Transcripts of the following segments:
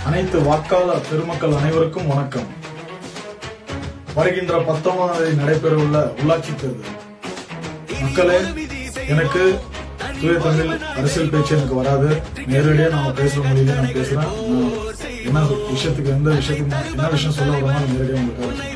அனைத்து வாக்காளர் பெருமக்கள் அனைவருக்கும் வணக்கம் வருகின்ற பத்தொன்பதாம் தேதி நடைபெறவுள்ள உள்ளாட்சி தேர்தல் மக்களே எனக்கு தூய தமிழ் அரசியல் பேச்சு எனக்கு வராது நேரடியா நாம பேசுற மொழியில நான் பேசுறேன் நான் என்ன விஷயத்துக்கு எந்த விஷயத்துக்கு என்ன விஷயம் சொல்ல வரணும் நான் நேரடியா உங்களுக்கு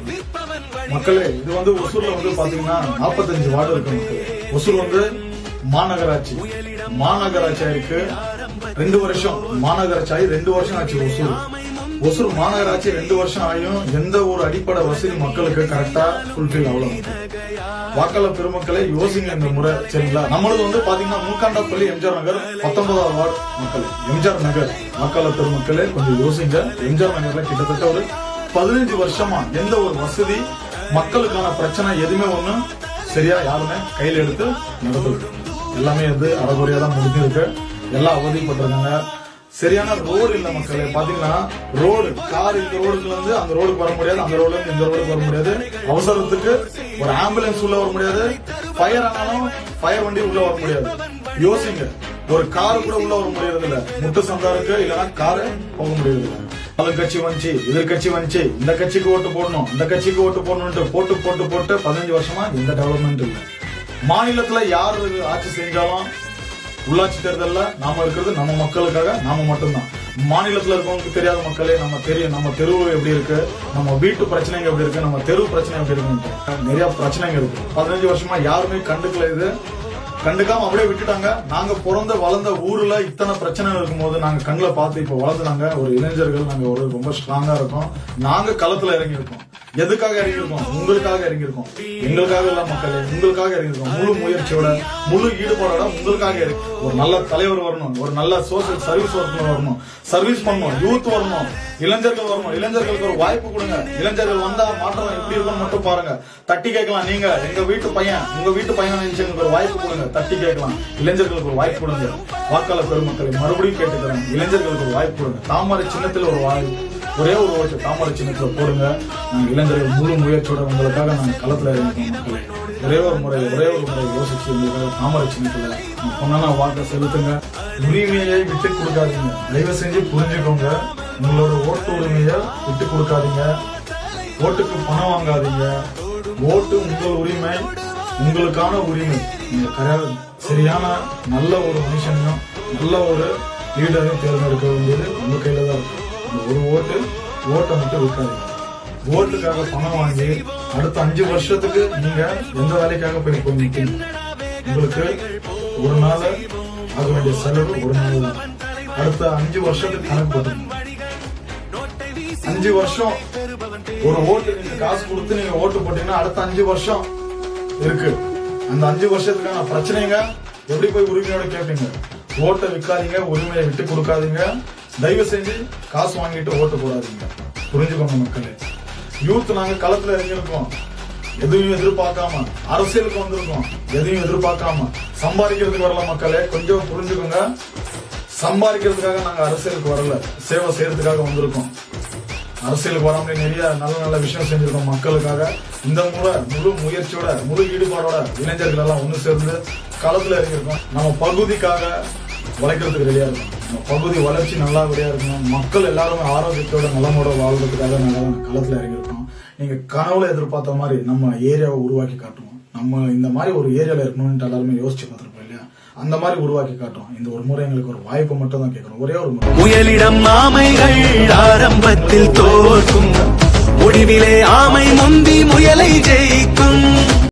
மக்களே இது வந்து ஒசூர்ல வந்து பாத்தீங்கன்னா நாற்பத்தஞ்சு வார்டு இருக்கு மக்களே ஒசூர் வந்து மாநகராட்சி மாநகராட்சி ஆயிருக்கு ரெண்டு வருஷம் மாநகராட்சி ஆகி ரெண்டு வருஷம் ஆச்சு ஒசூர் ஒசூர் மாநகராட்சி ரெண்டு வருஷம் ஆகியும் எந்த ஒரு அடிப்படை வசதி மக்களுக்கு கரெக்டா ஃபுல்ஃபில் ஆகல வாக்காளர் பெருமக்களை யோசிங்க இந்த முறை சரிங்களா நம்மளது வந்து பாத்தீங்கன்னா மூக்காண்டாப்பள்ளி எம்ஜிஆர் நகர் பத்தொன்பதாவது வார்டு மக்கள் எம்ஜிஆர் நகர் வாக்காளர் பெருமக்களே கொஞ்சம் யோசிங்க எம்ஜிஆர் நகர்ல கிட்டத்தட்ட ஒரு பதினஞ்சு வருஷமா எந்த ஒரு வசதி மக்களுக்கான பிரச்சனை எதுவுமே ஒண்ணு சரியா யாருமே கையில எடுத்து நடத்துது எல்லாமே வந்து அறகுறையா தான் முடிஞ்சிருக்கு எல்லாம் அவதிப்பட்டிருக்காங்க சரியான ரோடு இல்ல மக்களே பாத்தீங்கன்னா ரோடு கார் இந்த ரோடுக்கு வந்து அந்த ரோடுக்கு வர முடியாது அந்த ரோடுல இருந்து இந்த ரோடுக்கு வர முடியாது அவசரத்துக்கு ஒரு ஆம்புலன்ஸ் உள்ள வர முடியாது ஃபயர் ஆனாலும் ஃபயர் வண்டி உள்ள வர முடியாது யோசிங்க ஒரு கார் கூட உள்ள வர முடியறது இல்ல முட்டு சந்தா இருக்கு இல்லைன்னா காரு போக முடியறது இல்ல ஆளு கட்சி வந்துச்சு எதிர் கட்சி வந்துச்சு இந்த கட்சிக்கு ஓட்டு போடணும் இந்த கட்சிக்கு ஓட்டு போடணும்ட்டு போட்டு போட்டு போட்டு பதினஞ்சு வருஷமா எந்த டெவலப்மெண்ட் இல்ல மாநிலத்துல யார் ஆட்சி செஞ்சாலும் உள்ளாட்சி தேர்தல்ல நாம இருக்கிறது நம்ம மக்களுக்காக நாம மட்டும்தான் மாநிலத்துல இருக்கவங்களுக்கு தெரியாத மக்களே நம்ம தெரியும் நம்ம தெரு எப்படி இருக்கு நம்ம வீட்டு பிரச்சனைங்க எப்படி இருக்கு நம்ம தெரு பிரச்சனை எப்படி இருக்கு நிறைய பிரச்சனைங்க இருக்கு பதினஞ்சு வருஷமா யாருமே கண்டுக்கல இது கண்டுக்காம அப்படியே விட்டுட்டாங்க நாங்க பிறந்த வளர்ந்த ஊர்ல இத்தனை பிரச்சனை இருக்கும்போது நாங்க கண்ணுல பார்த்து இப்ப வளர்ந்துனாங்க ஒரு இளைஞர்கள் நாங்க ஒரு ரொம்ப ஸ்ட்ராங்கா இருக்கோம் நாங்க களத்துல இறங்கி இருக்கோம் எதுக்காக இறங்கியிருக்கோம் உங்களுக்காக இறங்கியிருக்கோம் எங்களுக்காக இல்ல மக்களே உங்களுக்காக இறங்கியிருக்கோம் முழு முயற்சியோட முழு ஈடுபாடோட உங்களுக்காக இருக்கு ஒரு நல்ல தலைவர் வரணும் ஒரு நல்ல சோசியல் சர்வீஸ் ஒர்க்கர் வரணும் சர்வீஸ் பண்ணணும் யூத் வரணும் இளைஞர்கள் வரணும் இளைஞர்களுக்கு ஒரு வாய்ப்பு கொடுங்க இளைஞர்கள் வந்தா மாற்றம் எப்படி இருக்கும்னு மட்டும் பாருங்க தட்டி கேட்கலாம் நீங்க எங்க வீட்டு பையன் உங்க வீட்டு பையன் நினைச்சு எங்களுக்கு ஒரு வாய்ப்பு கொடுங்க தட்டி கேட்கலாம் இளைஞர்களுக்கு ஒரு வாய்ப்பு கொடுங்க வாக்காளர் பெருமக்களை மறுபடியும் கேட்டுக்கிறேன் இளைஞர்களுக்கு ஒரு வாய்ப்பு கொடுங்க தாமரை சின்னத்தில் ஒரு வாய்ப்பு ஒரே ஒரு ஓட்டு தாமரை சின்னத்துல போடுங்க நாங்க இளைஞர்கள் முழு முயற்சியோட உங்களுக்காக நாங்க களத்துல இருக்கோம் மக்களே ஒரே ஒரு முறை ஒரே ஒரு முறை யோசிச்சு எங்களுக்காக தாமரை சின்னத்துல உங்க பொண்ணான வாக்கை செலுத்துங்க உரிமையை விட்டு கொடுக்காதீங்க தயவு செஞ்சு புரிஞ்சுக்கோங்க உங்களோட ஓட்டு உரிமையை விட்டு கொடுக்காதீங்க ஓட்டுக்கு பணம் வாங்காதீங்க ஓட்டு உங்கள் உரிமை உங்களுக்கான உரிமை நீங்க கர- சரியான நல்ல ஒரு மனுஷனையும் நல்ல ஒரு லீடரையும் தேர்ந்தெடுக்க வேண்டியது உங்க கையில தான் இருக்கு அந்த ஒரு ஓட்டு ஓட்டை மட்டும் விற்காதீங்க ஓட்டுக்காக பணம் வாங்கி அடுத்த அஞ்சு வருஷத்துக்கு நீங்க எந்த வேலைக்காக போய் போய் நிக்கீங்க உங்களுக்கு ஒரு நாள் ஆக வேண்டிய செலவு ஒரு நாள் தான் அடுத்த அஞ்சு வருஷத்துக்கு கணக்கு போட்டுக்கோங்க அஞ்சு வருஷம் ஒரு ஓட்டு நீங்க காசு கொடுத்து நீங்க ஓட்டு போட்டீங்கன்னா அடுத்த அஞ்சு வருஷம் இருக்கு அந்த அஞ்சு வருஷத்துக்கான பிரச்சனைங்க எப்படி போய் உரிமையோட கேட்பீங்க ஓட்டை விற்காதீங்க உரிமையை விட்டு கொடுக்காதீங்க தயவு செஞ்சு காசு வாங்கிட்டு ஓட்டு போடாதீங்க புரிஞ்சுக்கோங்க மக்களே யூத் நாங்க களத்துல இறங்கியிருக்கோம் எதையும் எதிர்பார்க்காம அரசியலுக்கு வந்திருக்கோம் எதையும் எதிர்பார்க்காம சம்பாதிக்கிறதுக்கு வரல மக்களே கொஞ்சம் புரிஞ்சுக்கோங்க சம்பாதிக்கிறதுக்காக நாங்க அரசியலுக்கு வரல சேவை செய்யறதுக்காக வந்திருக்கோம் அரசியலுக்கு வராமலே நிறைய நல்ல நல்ல விஷயம் செஞ்சிருக்கோம் மக்களுக்காக இந்த முறை முழு முயற்சியோட முழு ஈடுபாடோட இளைஞர்கள் எல்லாம் ஒண்ணு சேர்ந்து களத்துல இறங்கியிருக்கோம் நம்ம பகுதிக்காக உழைக்கிறதுக்கு ரெடியா இருக்கும் நம்ம பகுதி வளர்ச்சி நல்லபடியா இருக்கணும் மக்கள் எல்லாருமே ஆரோக்கியத்தோட நலமோட வாழ்றதுக்காக நாங்க களத்துல இறங்கியிருக்கோம் நீங்க கனவுல எதிர்பார்த்த மாதிரி நம்ம ஏரியாவை உருவாக்கி காட்டுவோம் நம்ம இந்த மாதிரி ஒரு ஏரியால இருக்கணும்னு எல்லாருமே யோசிச்சு பார்த்திருப்போம் இல்லையா அந்த மாதிரி உருவாக்கி காட்டுவோம் இந்த ஒரு முறை எங்களுக்கு ஒரு வாய்ப்பு மட்டும் தான் கேட்கறோம் ஒரே ஒரு முறை முயலிடம் ஆமைகள் ஆரம்பத்தில் தோற்கும் முடிவிலே ஆமை முந்தி